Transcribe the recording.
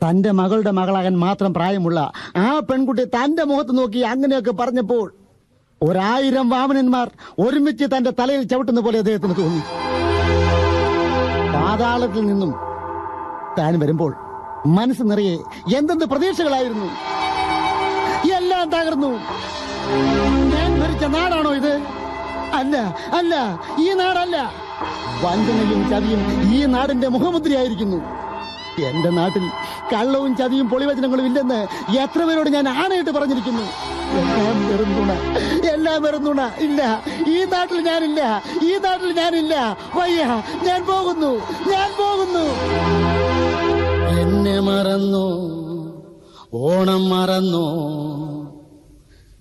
തന്റെ മകളുടെ മകളാകാൻ മാത്രം പ്രായമുള്ള ആ പെൺകുട്ടി തന്റെ മുഖത്ത് നോക്കി അങ്ങനെയൊക്കെ പറഞ്ഞപ്പോൾ ഒരായിരം വാമനന്മാർ ഒരുമിച്ച് തന്റെ തലയിൽ ചവിട്ടുന്ന പോലെ അദ്ദേഹത്തിന് തോന്നി പാതാളത്തിൽ നിന്നും താൻ വരുമ്പോൾ മനസ്സ് നിറയെ എന്തെന്ത് പ്രതീക്ഷകളായിരുന്നു എല്ലാം തകർന്നു ഞാൻ ഭരിച്ച നാടാണോ ഇത് അല്ല അല്ല ഈ നാടല്ല വഞ്ചനയും ചതിയും ഈ നാടിന്റെ മുഖമുദ്രയായിരിക്കുന്നു എന്റെ നാട്ടിൽ കള്ളവും ചതിയും പൊളിവചനങ്ങളും ഇല്ലെന്ന് എത്ര പേരോട് ഞാൻ ആണയിട്ട് പറഞ്ഞിരിക്കുന്നു എല്ലാം വെറും നുണ എല്ലാം വെറും നുണ ഇല്ല ഈ നാട്ടിൽ ഞാനില്ല ഈ നാട്ടിൽ ഞാനില്ല വയ്യ ഞാൻ പോകുന്നു ഞാൻ പോകുന്നു എന്നെ മറന്നു ഓണം മറന്നു